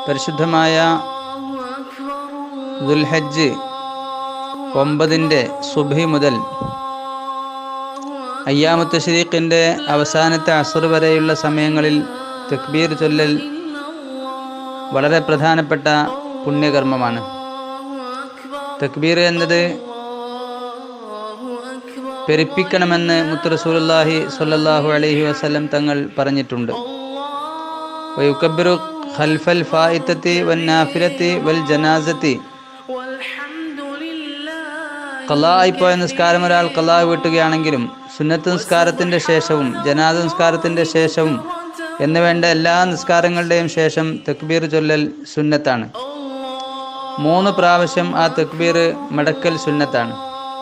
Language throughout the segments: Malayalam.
പരിശുദ്ധമായ ദുൽഹജ്ജ് ഒമ്പതിൻ്റെ സുബഹി മുതൽ അയ്യാമത്ത് ഷരീഖിൻ്റെ അവസാനത്തെ അസുർ വരെയുള്ള സമയങ്ങളിൽ തക്ബീർ ചൊല്ലൽ വളരെ പ്രധാനപ്പെട്ട പുണ്യകർമ്മമാണ് തക്ബീർ എന്നത് പെരുപ്പിക്കണമെന്ന് മുത്ത് റസൂലുള്ളാഹി സ്വല്ലല്ലാഹു അലൈഹി വസല്ലം തങ്ങൾ പറഞ്ഞിട്ടുണ്ട് വയുക്കബ്ബിറു ഖൽഫൽ ഫായിത്തത്തി വൻ നാഫിലത്തി വൽ ജനാസത്തി കലായിപ്പോയ നിസ്കാരം ഒരാൾ കലാ വീട്ടുകയാണെങ്കിലും സുന്നത്ത് നിസ്കാരത്തിൻ്റെ ശേഷവും ജനാദ നിസ്കാരത്തിൻ്റെ ശേഷവും എന്ന് വേണ്ട എല്ലാ നിസ്കാരങ്ങളുടെയും ശേഷം തക്ബീർ ചൊല്ലൽ സുന്നത്താണ് മൂന്ന് പ്രാവശ്യം ആ തക്ബീർ മടക്കൽ സുന്നത്താണ്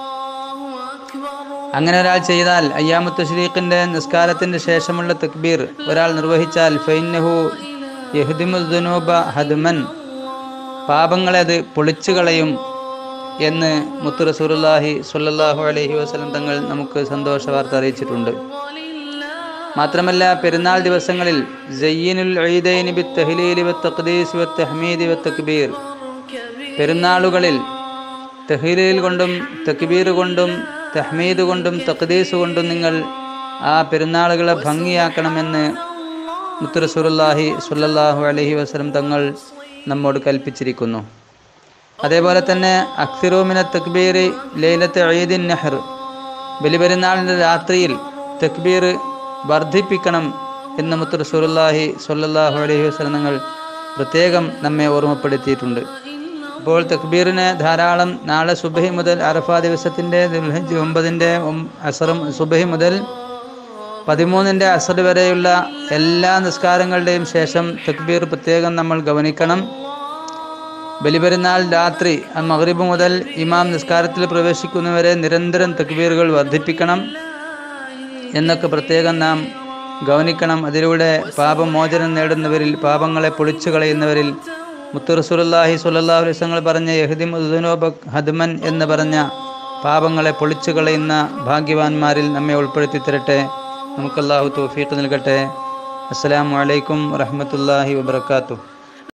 അങ്ങനെ ഒരാൾ ചെയ്താൽ അയ്യാമുത്ത് ഷരീഖിൻ്റെ നിസ്കാരത്തിൻ്റെ ശേഷമുള്ള തക്ബീർ ഒരാൾ നിർവഹിച്ചാൽ ഫൈനഹു യഹ്ദിമുദ്ദുനൂബ ഹദ്മൻ പാപങ്ങളെ അത് പൊളിച്ചു കളയും എന്ന് മുത്തു റസൂലുള്ളാഹി സ്വല്ലല്ലാഹു അലൈഹി വസല്ലം തങ്ങൾ നമുക്ക് സന്തോഷ വാർത്ത അറിയിച്ചിട്ടുണ്ട് മാത്രമല്ല പെരുന്നാൾ ദിവസങ്ങളിൽ ജയ്യിനുൽ ഈദൈനി ബി തഹ്ലീലി വ തഖ്ദീസ് വ തഹ്മീദി വ തക്ബീർ പെരുന്നാളുകളിൽ തഹ്ലീൽ കൊണ്ടും തക്ബീർ കൊണ്ടും തഹ്മീദ് കൊണ്ടും തഖ്ദീസ് കൊണ്ടും നിങ്ങൾ ആ പെരുന്നാളുകളെ ഭംഗിയാക്കണമെന്ന് മുത്തു റസൂലുള്ളാഹി സ്വല്ലല്ലാഹു അലൈഹി വസല്ലം തങ്ങൾ നമ്മോട് കൽപ്പിച്ചിരിക്കുന്നു അതേപോലെ തന്നെ അക്സിറൂമിന തക്ബീർ ലൈലത്ത് ഈദിൻ നെഹർ ബലിപെരുന്നാളിൻ്റെ രാത്രിയിൽ തക്ബീർ വർദ്ധിപ്പിക്കണം എന്ന് മുത്ത് റസൂലുള്ളാഹി സ്വല്ലല്ലാഹു അലൈഹി വസല്ലം തങ്ങൾ പ്രത്യേകം നമ്മെ ഓർമ്മപ്പെടുത്തിയിട്ടുണ്ട് അപ്പോൾ തക്ബീറിന് ധാരാളം നാളെ സുബഹി മുതൽ അറഫ ദിവസത്തിൻ്റെ ദുൽഹജ്ജ് ഒമ്പതിൻ്റെ അസറും സുബഹി മുതൽ പതിമൂന്നിൻ്റെ അസർ വരെയുള്ള എല്ലാ നിസ്കാരങ്ങളുടെയും ശേഷം തക്ബീർ പ്രത്യേകം നമ്മൾ ഗവനിക്കണം ബലിപെരുന്നാൾ രാത്രി മഗ്രിബ് മുതൽ ഇമാം നിസ്കാരത്തിൽ പ്രവേശിക്കുന്നവരെ നിരന്തരം തക്ബീറുകൾ വർദ്ധിപ്പിക്കണം എന്നൊക്കെ പ്രത്യേകം നാം ഗവനിക്കണം അതിലൂടെ പാപമോചനം നേടുന്നവരിൽ പാപങ്ങളെ പൊളിച്ചു കളയുന്നവരിൽ മുത്തുറസുല്ലാഹി സുല്ലാഹു അലൈസങ്ങൾ പറഞ്ഞ യഹദിം ഉദ്ദുനോബ ഹദ്മൻ എന്ന് പറഞ്ഞ പാപങ്ങളെ പൊളിച്ചു കളയുന്ന ഭാഗ്യവാന്മാരിൽ നമ്മെ ഉൾപ്പെടുത്തി തരട്ടെ നമുക്കല്ലാഹു തൗഫീഖ് നൽകട്ടെ അസ്സലാമു അലൈക്കും വറഹ്മത്തുള്ളാഹി വബർക്കാത്തു